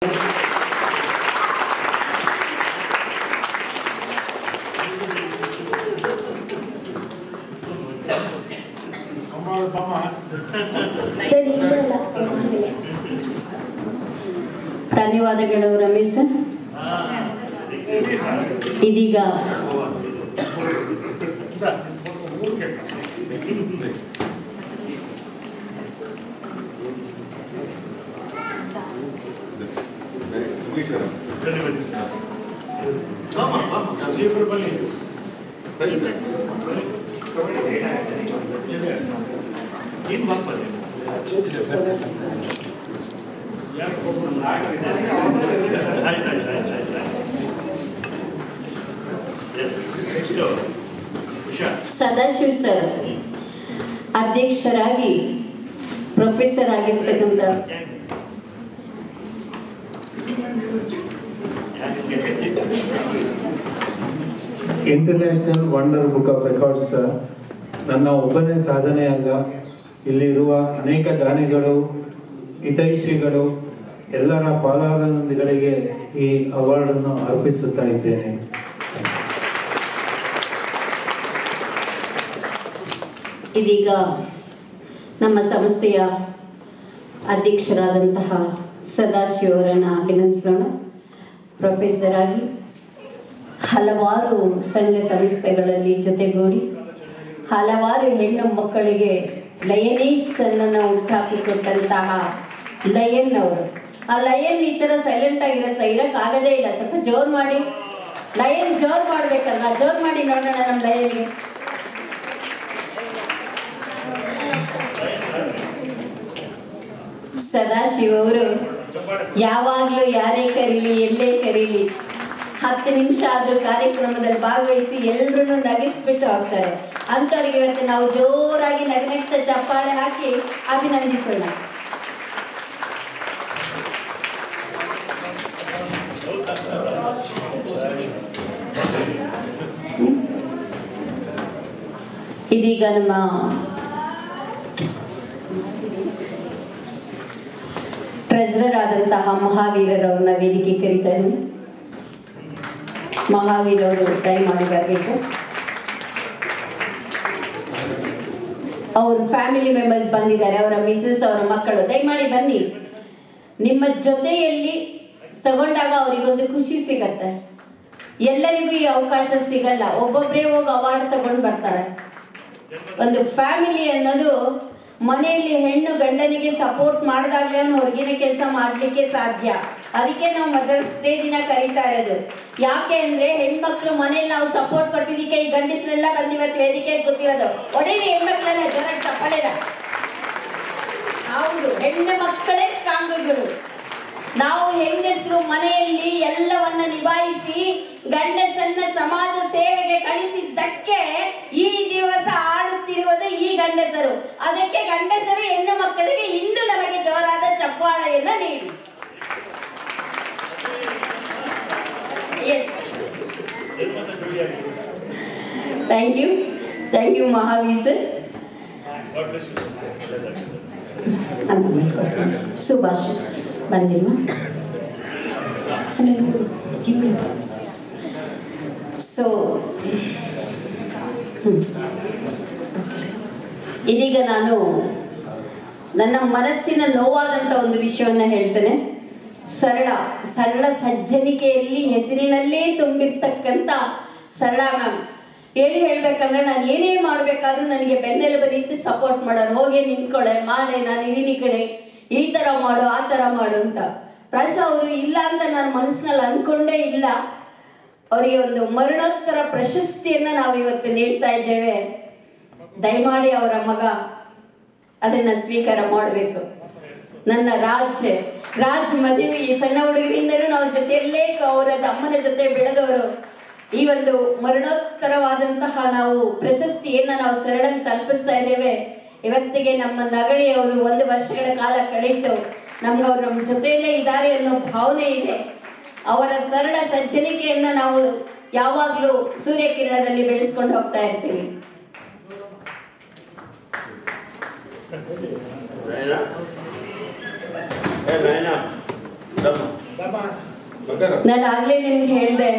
ಸರಿ ಇಲ್ಲಲ್ಲ ಧನ್ಯವಾದಗಳು ರಮೇಶ್ ಸರ್ ಇದೀಗ ಸದಾಶಿವ್ ಸರ್ ಅಧ್ಯಕ್ಷರಾಗಿ ಪ್ರೊಫೆಸರ್ ಆಗಿರ್ತಕ್ಕಂಥ international wonder book of records ನನ್ನ ಒಬ್ಬನೇ ಸಾಧನೆ ಅಲ್ಲ ಇಲ್ಲಿರುವ ಅನೇಕ ದಾನಿಗಳು ಹಿತೈಷಿಗಳು ಎಲ್ಲರ ಪಾಲಾನಂದಿಗಳಿಗೆ ಈ ಅವಾರ್ಡನ್ನು ಅರ್ಪಿಸುತ್ತಾ ಇದ್ದೇನೆ ಇದೀಗ ನಮ್ಮ ಸಂಸ್ಥೆಯ ಅಧ್ಯಕ್ಷರಾದಂತಹ ಸದಾಶಿವ್ ಅವರನ್ನು ಅಭಿನಂದಿಸೋಣ ಪ್ರೊಫೆಸರ್ ಆಗಿ ಹಲವಾರು ಸಂಘ ಸಂಸ್ಥೆಗಳಲ್ಲಿ ಜೊತೆಗೂಡಿ ಹಲವಾರು ಹೆಣ್ಣು ಮಕ್ಕಳಿಗೆ ಲಯನೇಸ್ ಅನ್ನು ಹುಟ್ಟಾಕಿಕೊಟ್ಟಂತಹ ಲಯನ್ ಅವರು ಆ ಲಯನ್ ಈ ಥರ ಸೈಲೆಂಟ್ ಆಗಿರತ್ತ ಇರಕ್ಕಾಗದೇ ಇಲ್ಲ ಸ್ವಲ್ಪ ಜೋರ್ ಮಾಡಿ ಲಯನ್ ಜೋರ್ ಮಾಡ್ಬೇಕಲ್ಲ ಜೋರ್ ಮಾಡಿ ನೋಡೋಣ ನಮ್ಮ ಲಯನ್ಗೆ ಸದಾಶಿವ ಅವರು ಯಾವಾಗಲೂ ಯಾರೇ ಕರೀಲಿ ಎಲ್ಲೇ ಕರೀಲಿ ಹತ್ತು ನಿಮಿಷ ಆದ್ರೂ ಕಾರ್ಯಕ್ರಮದಲ್ಲಿ ಭಾಗವಹಿಸಿ ಎಲ್ಲರೂ ನಗಿಸ್ಬಿಟ್ಟು ಹೋಗ್ತಾರೆ ಅಂಥವ್ರಿಗೆ ಇವತ್ತು ನಾವು ಜೋರಾಗಿ ನಗನಗ್ತ ಚಪ್ಪಾಳೆ ಹಾಕಿ ಅಭಿನಂದಿಸೋಣ ಇದೀಗ ನಮ್ಮ ಟ್ರೆಜರರ್ ಆದಂತಹ ಮಹಾವೀರರವ್ರನ್ನ ವೇದಿಕೆ ಕರೀತಾ ಇದ್ದೀನಿ ಮಹಾವೀರ್ ಅವರು ದಯಮಾಡಿ ಬರಬೇಕು ಅವ್ರ ಫ್ಯಾಮಿಲಿ ಮೆಂಬರ್ಸ್ ಬಂದಿದ್ದಾರೆ ಅವರ ಮಿಸಸ್ ಅವರ ಮಕ್ಕಳು ದಯಮಾಡಿ ಬನ್ನಿ ನಿಮ್ಮ ಜೊತೆಯಲ್ಲಿ ತಗೊಂಡಾಗ ಅವರಿಗೊಂದು ಖುಷಿ ಸಿಗತ್ತೆ ಎಲ್ಲರಿಗೂ ಈ ಅವಕಾಶ ಸಿಗಲ್ಲ ಒಬ್ಬೊಬ್ಬರೇ ಹೋಗಿ ಅವಾರ್ಡ್ ತಗೊಂಡು ಬರ್ತಾರೆ ಒಂದು ಫ್ಯಾಮಿಲಿ ಅನ್ನೋದು ಮನೆಯಲ್ಲಿ ಹೆಣ್ಣು ಗಂಡನಿಗೆ ಸಪೋರ್ಟ್ ಮಾಡಿದಾಗಲೇ ಅವ್ನು ಹೊರಗಿನ ಕೆಲಸ ಮಾಡ್ಲಿಕ್ಕೆ ಸಾಧ್ಯ ಅದಕ್ಕೆ ನಾವು ಮದರ್ಸ್ ಡೇ ದಿನ ಕರೀತಾ ಇರೋದು ಯಾಕೆ ಅಂದ್ರೆ ಹೆಣ್ಮಕ್ಳು ಮನೇಲಿ ನಾವು ಸಪೋರ್ಟ್ ಕೊಟ್ಟಿದ್ದಕ್ಕೆ ಈ ಗಂಡಸರೆಲ್ಲ ಬಂದಿವತ್ತು ವೇದಿಕೆ ಗೊತ್ತಿರೋದು ಒಡನೆ ಹೆಣ್ಮಕ್ಳೆಲ್ಲ ಜನ ತಪ್ಪಲೇರ ಹೌದು ಹೆಣ್ಣು ಮಕ್ಕಳೇ ಸ್ಟ್ರಾಂಗ್ ಗುರು ನಾವು ಹೆಂಗಸರು ಮನೆಯಲ್ಲಿ ಎಲ್ಲವನ್ನ ನಿಭಾಯಿಸಿ ಗಂಡಸನ್ನ ಸಮಾಜ ಸೇವೆಗೆ ಕಳಿಸಿದ್ದಕ್ಕೆ ಈ ದಿವಸ ಆಡುತ್ತಿರುವುದು ಈ ಗಂಡಸರು ಅದಕ್ಕೆ ಗಂಡಸರು ಹೆಣ್ಣು ಮಕ್ಕಳಿಗೆ ಇಂದು ನಮಗೆ ಜೋರಾದ ಚಪ್ಪಾಳೆಯನ್ನ ನೀಡಿ yes thank you thank you Mahaveer sir Subhash ಬಂದಿಲ್ವಾ ಸೊ ಇದೀಗ ನಾನು ನನ್ನ ಮನಸ್ಸಿನ ನೋವಾದಂತ ಒಂದು ವಿಷಯವನ್ನ ಹೇಳ್ತೇನೆ ಸರಳ ಸರಳ ಸಜ್ಜನಿಕೆಯಲ್ಲಿ ಹೆಸರಿನಲ್ಲೇ ತುಂಬಿರ್ತಕ್ಕಂಥ ಸರಳ ಮ್ಯಾಮ್ ಹೇಳಿ ಹೇಳ್ಬೇಕಂದ್ರೆ ನಾನು ಏನೇ ಮಾಡ್ಬೇಕಾದ್ರೂ ನನಗೆ ಬೆನ್ನೆಲುಬು ನಿಂತು ಸಪೋರ್ಟ್ ಮಾಡೋರು ಹೋಗಿ ನಿಂತ್ಕೊಳ್ಳೆ ಮಾಡೆ ನಾನು ಇದೀನಿ ಕಡೆ ಈ ತರ ಮಾಡು ಆ ತರ ಮಾಡು ಅಂತ ಪ್ರಾಯಶಃ ಅವರು ಇಲ್ಲ ಅಂತ ನಾನು ಮನಸ್ಸಿನಲ್ಲಿ ಅನ್ಕೊಂಡೇ ಇಲ್ಲ ಅವರಿಗೆ ಒಂದು ಮರಣೋತ್ತರ ಪ್ರಶಸ್ತಿಯನ್ನ ನಾವು ಇವತ್ತು ನೀಡ್ತಾ ಇದ್ದೇವೆ ದಯಮಾಡಿ ಅವರ ಮಗ ಅದನ್ನ ಸ್ವೀಕಾರ ಮಾಡಬೇಕು ನನ್ನ ರಾಜ್ ರಾಜ್ ಮದುವೆ ಈ ಸಣ್ಣ ಹುಡುಗರಿಂದಲೂ ನಾವು ಜೊತೆಯಲ್ಲೇ ಅವರ ಅಮ್ಮನ ಜೊತೆ ಬೆಳೆದವರು ಈ ಒಂದು ಮರಣೋತ್ತರವಾದಂತಹ ನಾವು ಪ್ರಶಸ್ತಿಯನ್ನ ನಾವು ಸರಳಂಗೆ ತಲುಪಿಸ್ತಾ ಇದ್ದೇವೆ ಇವತ್ತಿಗೆ ನಮ್ಮ ನಗಳಿ ಅವರು ಒಂದು ವರ್ಷಗಳ ಕಾಲ ಕಳೆಯಿತು ನಮ್ಗೆ ಅವ್ರು ನಮ್ಮ ಜೊತೆಯಲ್ಲೇ ಇದ್ದಾರೆ ಅನ್ನೋ ಭಾವನೆ ಇದೆ ಅವರ ಸರಳ ಸಜ್ಜನಿಕೆಯನ್ನ ನಾವು ಯಾವಾಗಲೂ ಸೂರ್ಯಕಿರಣದಲ್ಲಿ ಬೆಳೆಸ್ಕೊಂಡು ಹೋಗ್ತಾ ಇರ್ತೀವಿ ನಯನ ಏ ನಯನ ನಾನು ಆಗ್ಲೇ ನಿಮ್ಗೆ ಹೇಳ್ದೆ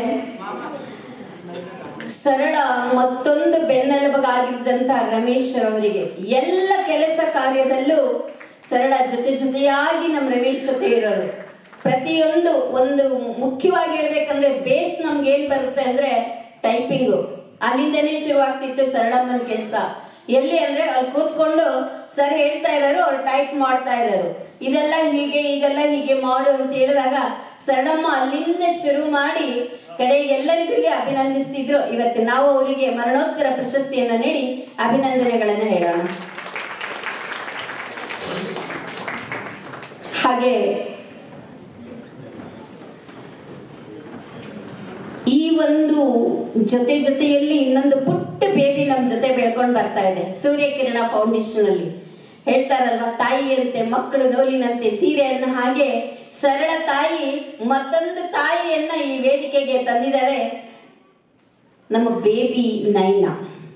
ಸರಳ ಮತ್ತೊಂದು ಬೆನ್ನೆಲುಬಾಗಿದ್ದಂತ ರಮೇಶ್ ಅವರಿಗೆ ಎಲ್ಲ ಕೆಲಸ ಕಾರ್ಯದಲ್ಲೂ ಸರಳ ಜೊತೆ ಜೊತೆಯಾಗಿ ನಮ್ಮ ರಮೇಶ್ ಜೊತೆ ಇರೋರು ಪ್ರತಿಯೊಂದು ಒಂದು ಮುಖ್ಯವಾಗಿ ಹೇಳ್ಬೇಕಂದ್ರೆ ಬೇಸ್ ನಮ್ಗೆ ಏನ್ ಬರುತ್ತೆ ಅಂದ್ರೆ ಟೈಪಿಂಗು ಅಲ್ಲಿಂದನೇ ಶುರುವಾಗ್ತಿತ್ತು ಸರಳಮ್ಮನ ಕೆಲಸ ಎಲ್ಲಿ ಅಂದ್ರೆ ಅಲ್ಲಿ ಕೂತ್ಕೊಂಡು ಸರ್ ಹೇಳ್ತಾ ಇರೋರು ಅವ್ರು ಟೈಪ್ ಮಾಡ್ತಾ ಇರೋರು ಇದೆಲ್ಲ ಹೀಗೆ ಈಗೆಲ್ಲ ಹೀಗೆ ಮಾಡು ಅಂತ ಹೇಳಿದಾಗ ಸರಳಮ್ಮ ಅಲ್ಲಿಂದ ಶುರು ಮಾಡಿ ಕಡೆಗೆ ಎಲ್ಲರಿಗೂ ಇಲ್ಲಿ ಅಭಿನಂದಿಸ್ತಿದ್ರು ಇವತ್ತು ನಾವು ಅವರಿಗೆ ಮರಣೋತ್ತರ ಪ್ರಶಸ್ತಿಯನ್ನ ನೀಡಿ ಅಭಿನಂದನೆಗಳನ್ನ ಹೇಳೋಣ ಹಾಗೆ ಈ ಒಂದು ಜೊತೆ ಜೊತೆಯಲ್ಲಿ ಇನ್ನೊಂದು ಪುಟ್ಟ ಬೇಬಿ ನಮ್ ಜೊತೆ ಬೆಳ್ಕೊಂಡು ಬರ್ತಾ ಇದೆ ಸೂರ್ಯಕಿರಣ ಫೌಂಡೇಶನ್ ಅಲ್ಲಿ ಹೇಳ್ತಾರಲ್ವಾ ತಾಯಿಯಂತೆ ಮಕ್ಕಳು ನೋಲಿನಂತೆ ಸೀರೆಯನ್ನ ಹಾಗೆ ಸರಳ ತಾಯಿ ಮತ್ತೊಂದು ತಾಯಿಯನ್ನ ಈ ವೇದಿಕೆಗೆ ತಂದಿದ್ದಾರೆ ನಮ್ಮ ಬೇಬಿ ನೈನಾ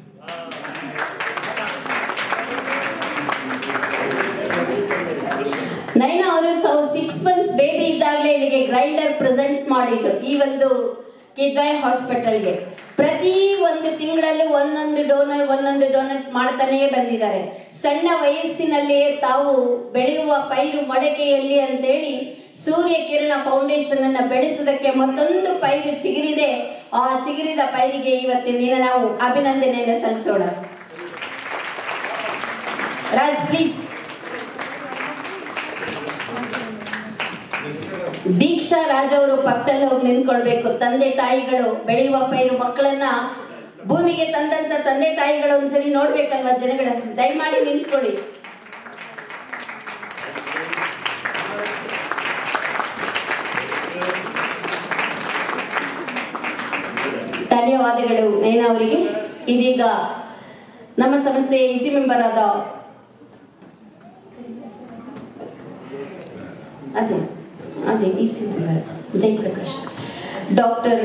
ನೈನಾ ಅವರು ಸಿಕ್ಸ್ ಮಂತ್ಸ್ ಬೇಬಿ ಇದ್ದಾಗಲೇ ಇಲ್ಲಿಗೆ ಗ್ರೈಂಡರ್ ಪ್ರೆಸೆಂಟ್ ಮಾಡಿದ್ರು ಈ ಒಂದು ಕಿಡ್ವಾಯ್ ಹಾಸ್ಪಿಟಲ್ಗೆ ಪ್ರತಿ ಒಂದು ತಿಂಗಳಲ್ಲಿ ಒಂದೊಂದು ಡೋನರ್ ಒಂದೊಂದು ಡೋನಟ್ ಮಾಡ್ತಾನೇ ಬಂದಿದ್ದಾರೆ ಸಣ್ಣ ವಯಸ್ಸಿನಲ್ಲಿಯೇ ತಾವು ಬೆಳೆಯುವ ಪೈರು ಮೊಳಕೆಯಲ್ಲಿ ಅಂತೇಳಿ ಸೂರ್ಯ ಕಿರಣ ಫೌಂಡೇಶನ್ ಅನ್ನ ಬೆಳೆಸೋದಕ್ಕೆ ಮತ್ತೊಂದು ಪೈರು ಚಿಗುರಿದೆ ಆ ಚಿಗುರಿದ ಪೈರಿಗೆ ಇವತ್ತಿನ ದಿನ ನಾವು ಅಭಿನಂದನೆಯನ್ನು ಸಲ್ಲಿಸೋಣ ರಾಜ್ ಪ್ಲೀಸ್ ದೀಕ್ಷಾ ರಾಜ್ ಅವರು ಪಕ್ಕದಲ್ಲಿ ಹೋಗಿ ನಿಂತ್ಕೊಳ್ಬೇಕು ತಂದೆ ತಾಯಿಗಳು ಬೆಳೆಯುವ ಪೈರು ಮಕ್ಕಳನ್ನ ಭೂಮಿಗೆ ತಂದಂತ ತಂದೆ ತಾಯಿಗಳು ಒಂದ್ಸರಿ ನೋಡ್ಬೇಕಲ್ವಾ ಜನಗಳ ದಯಮಾಡಿ ನಿಂತ್ಕೊಳ್ಳಿ ಧನ್ಯವಾದಗಳು ನೈನಾ ಅವರಿಗೆ ಇದೀಗ ನಮ್ಮ ಸಂಸ್ಥೆಯ ಇಸಿ ಮೆಂಬರ್ ಆದ ಅದೇ ಅದೇ ಇಸಿ ಮೆಂಬರ್ ಜಯಪ್ರಕಾಶ್ ಡಾಕ್ಟರ್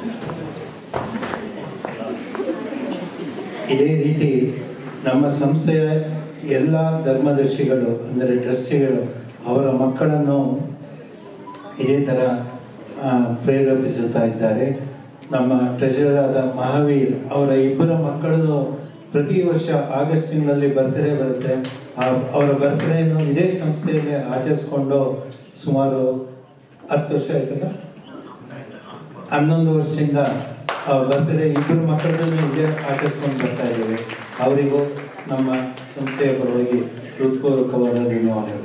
ಇದೇ ರೀತಿ ನಮ್ಮ ಸಂಸ್ಥೆಯ ಎಲ್ಲ ಧರ್ಮದರ್ಶಿಗಳು ಅಂದರೆ ಟ್ರಸ್ಟಿಗಳು ಅವರ ಮಕ್ಕಳನ್ನು ಇದೇ ಥರ ಆ, ಪ್ರೇರೇಪಿಸುತ್ತಾ ಇದ್ದಾರೆ ನಮ್ಮ ಟ್ರೆಷರರ್ ಆದ ಮಹಾವೀರ್ ಅವರ ಇಬ್ಬರ ಮಕ್ಕಳದು ಪ್ರತಿ ವರ್ಷ ಆಗಸ್ಟ್ ತಿಂಗಳಲ್ಲಿ ಬರ್ತ್ಡೇ ಬರುತ್ತೆ ಆ- ಅವರ ಬರ್ತ್ಡೇಯನ್ನು ಇದೇ ಸಂಸ್ಥೆಯಲ್ಲಿ ಆಚರಿಸ್ಕೊಂಡು ಸುಮಾರು ಹತ್ತು ವರ್ಷ ಆಯ್ತಲ್ಲ ಹನ್ನೊಂದು ವರ್ಷದಿಂದ ಬರ್ತ್ಡೇ ಇಬ್ಬರು ಮಕ್ಕಳನ್ನು ಇಲ್ಲೇ ಆಚರಿಸ್ಕೊಂಡು ಬರ್ತಾ ಇದ್ದೇವೆ ಅವರಿಗೂ ನಮ್ಮ ಸಂಸ್ಥೆಯ ಪರವಾಗಿ ಹೃತ್ಪೂರ್ವಕವಾದ ಧನ್ಯವಾದಗಳು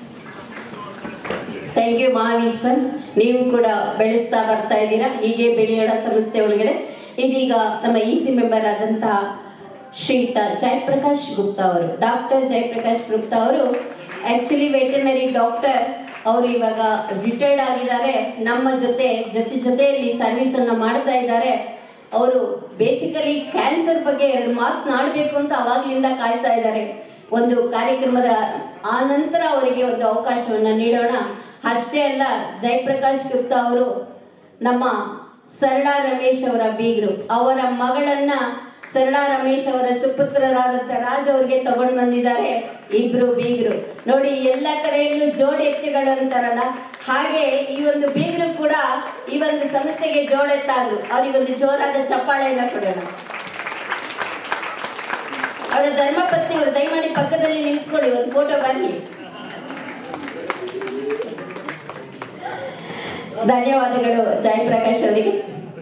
ಥ್ಯಾಂಕ್ ಯು ಮಹಾವೀರ್ ಸರ್ ನೀವು ಕೂಡ ಬೆಳೆಸ್ತಾ ಬರ್ತಾ ಇದ್ದೀರಾ ಹೀಗೆ ಬೆಳೆಯೋಣ ಸಂಸ್ಥೆ ಒಳಗಡೆ ಇದೀಗ ನಮ್ಮ ಇ ಸಿ ಮೆಂಬರ್ ಆದಂತಹ ಶ್ರೀಯುತ ಜಯಪ್ರಕಾಶ್ ಗುಪ್ತಾ ಅವರು ಡಾಕ್ಟರ್ ಜಯಪ್ರಕಾಶ್ ಗುಪ್ತಾ ಅವರು ಆಕ್ಚುಲಿ ವೆಟರ್ನರಿ ಡಾಕ್ಟರ್ ಅವರು ಇವಾಗ ರಿಟೈರ್ಡ್ ಆಗಿದ್ದಾರೆ ನಮ್ಮ ಜೊತೆ ಜೊತೆ ಜೊತೆಯಲ್ಲಿ ಸರ್ವಿಸ್ ಅನ್ನ ಮಾಡ್ತಾ ಇದ್ದಾರೆ ಅವರು ಬೇಸಿಕಲಿ ಕ್ಯಾನ್ಸರ್ ಬಗ್ಗೆ ಎರಡು ಮಾತನಾಡಬೇಕು ಅಂತ ಅವಾಗ್ಲಿಂದ ಕಾಯ್ತಾ ಇದ್ದಾರೆ ಒಂದು ಕಾರ್ಯಕ್ರಮದ ಆ ನಂತರ ಅವರಿಗೆ ಒಂದು ಅವಕಾಶವನ್ನ ನೀಡೋಣ ಅಷ್ಟೇ ಅಲ್ಲ ಜಯಪ್ರಕಾಶ್ ಗುಪ್ತಾ ಅವರು ನಮ್ಮ ಸರಳಾ ರಮೇಶ್ ಅವರ ಬೀಗರು ಅವರ ಮಗಳನ್ನ ಸರಳಾ ರಮೇಶ್ ಅವರ ಸುಪುತ್ರರಾದಂತ ರಾಜ್ ಅವರಿಗೆ ತಗೊಂಡ್ ಬಂದಿದ್ದಾರೆ ಇಬ್ರು ಬೀಗರು ನೋಡಿ ಎಲ್ಲ ಕಡೆಯಲ್ಲೂ ಜೋಡಿ ಎತ್ತುಗಳು ಅಂತಾರಲ್ಲ ಹಾಗೆ ಈ ಒಂದು ಬೀಗರು ಕೂಡ ಈ ಒಂದು ಸಂಸ್ಥೆಗೆ ಜೋಡೆತ್ತಾದ್ರು ಅವರಿಗೊಂದು ಜೋರಾದ ಚಪ್ಪಾಳೆಯನ್ನ ಕೊಡೋಣ ಅವರ ಧರ್ಮಪತ್ನಿ ಅವರು ದಯಮಾಡಿ ಪಕ್ಕದಲ್ಲಿ ನಿಂತ್ಕೊಳ್ಳಿ ಒಂದು ಫೋಟೋ ಬರಲಿ ಧನ್ಯವಾದಗಳು ಜಯಪ್ರಕಾಶ್ ಅವರಿಗೆ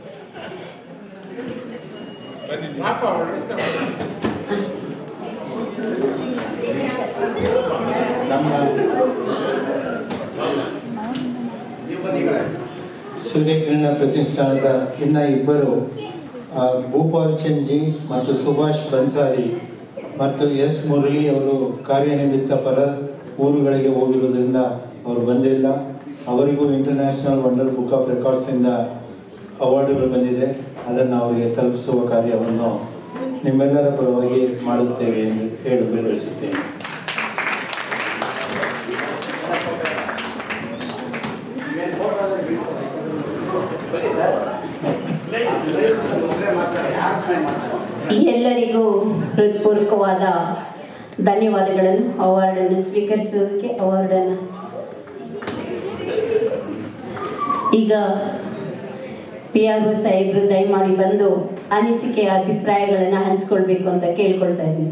ನಮ್ಮ ಸೂರ್ಯಕಿರಣ ಪ್ರತಿಷ್ಠಾನದ ಇನ್ನ ಇಬ್ಬರು ಆ, ಭೂಪಾಲ್ ಚಂಜಿ ಮತ್ತು ಸುಭಾಷ್ ಬನ್ಸಾರಿ ಮತ್ತು ಎಸ್ ಮುರಳಿ ಅವರು ಕಾರ್ಯನಿಮಿತ್ತ ಪರ ಊರುಗಳಿಗೆ ಹೋಗಿರುವುದರಿಂದ ಅವರು ಬಂದಿಲ್ಲ ಅವರಿಗೂ ಇಂಟರ್ನ್ಯಾಷನಲ್ ವಂಡರ್ ಬುಕ್ ಆಫ್ ರೆಕಾರ್ಡ್ಸಿಂದ ಅವಾರ್ಡುಗಳು ಬಂದಿದೆ ಅದನ್ನು ಅವರಿಗೆ ತಲುಪಿಸುವ ಕಾರ್ಯವನ್ನು ನಿಮ್ಮೆಲ್ಲರ ಪರವಾಗಿ ಮಾಡುತ್ತೇವೆ ಎಂದು ಹೇಳಲು ಬಯಸುತ್ತೇನೆ ಎಲ್ಲರಿಗೂ ಹೃತ್ಪೂರ್ವಕವಾದ ಧನ್ಯವಾದಗಳನ್ನು ಅವಾರ್ಡನ್ನು ಸ್ವೀಕರಿಸೋದಕ್ಕೆ ಅವಾರ್ಡನ್ನು ಈಗ ಪಿ ಆರ್ ಒ ಸಾಹೇಬರು ದಯಮಾಡಿ ಬಂದು ಅನಿಸಿಕೆ ಅಭಿಪ್ರಾಯಗಳನ್ನು ಹಂಚ್ಕೊಳ್ಬೇಕು ಅಂತ ಕೇಳ್ಕೊಳ್ತಾ ಇದ್ದೀನಿ